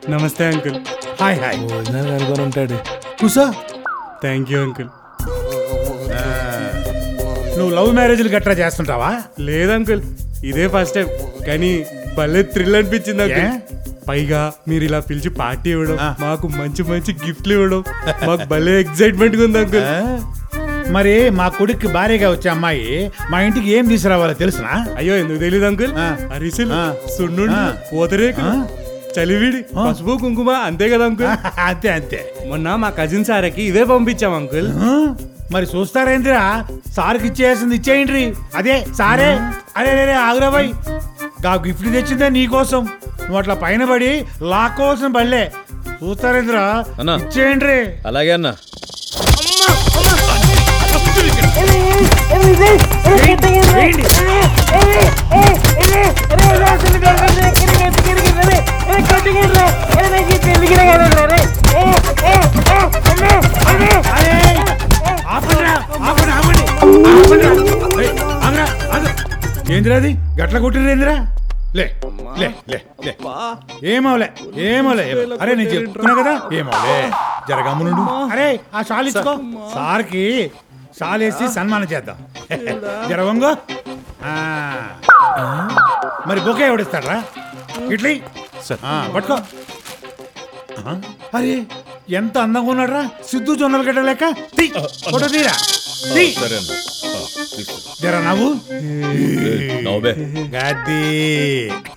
నమస్తే uncle hi hi భోజనాలు అనుకొని ఉంటాడు కూసో థ్యాంక్ యూ అంకుల్ నువ్వు లవ్ మ్యారేజ్లు గట్రా చేస్తుంటావా లేదు అంకుల్ ఇదే ఫస్ట్ టైం కానీ భలే థ్రిల్ అనిపించింది అంకుల్ ఏ? పైగా మీరు ఇలా పిలిచి పార్టీ ఇవ్వడం ఆ. మాకు మంచి మంచి గిఫ్ట్లు ఇవ్వడం మాకు భలే ఎక్సైట్మెంట్ గా ఉంది అంకుల్ ఆ? మరి మా కొడుక్కి భార్యగా వచ్చే అమ్మాయి మా ఇంటికి ఏం తీసుకురావాలో తెలుసునా అయ్యో ఎందుకు తెలియదు అంకుల్ ఆ. అరిసెలు ఆ. సున్నుండి ఆ. పూతరేకులు ఆ. చలివిడి ఆ. పసుపు కుంకుమ అంతే కదా అంకుల్ అంతే అంతే మొన్న మా కజిన్ సారకి ఇవే పంపించాం అంకుల్ ఆ? మరి చూస్తారేంటిరా సార్కి ఇచ్చేసింది ఇచ్చేయండి అదే సారే అరే రే ఆగురాబాయ్ గా గిఫ్ట్ తెచ్చిందే నీకోసం నువ్వు అట్లా పైన పడి లాక్కోవాల్సిన బళ్ళే చూస్తారేంద్రా అన్నా. ఇచ్చేయండి అలాగే అన్న అరే! ఆపండ్రా! ఆపండి, ఆపండి! ఆపండ్రా! ఏయ్, ఆగురా, ఆగు. ఏందిరా అది గట్ల కొట్టిరేంద్రా లే లే లే లే ఏమవలే ఏమవలే అరే నేను చెప్తున్నా కదా ఏమవలే జరగమ్మునుండు అరే ఆ షాల్ ఇచ్చుకో సార్కి షాల్ వేసి సన్మానం చేద్దాం జరగంగో మరి బొకే ఎవడిస్తాడ్రా ఇట్లీ ఆ, పట్టుకో ఆ, అరే ఎంత అందంగా ఉన్నాడ్రా సిద్ధు జొన్నలు గడ్డ లెక్క తీ, ఫోటో తీరా తీ. సరే అన్న ఆ, తీసుకో. జర నవ్వు ఏయ్, నవ్వే గది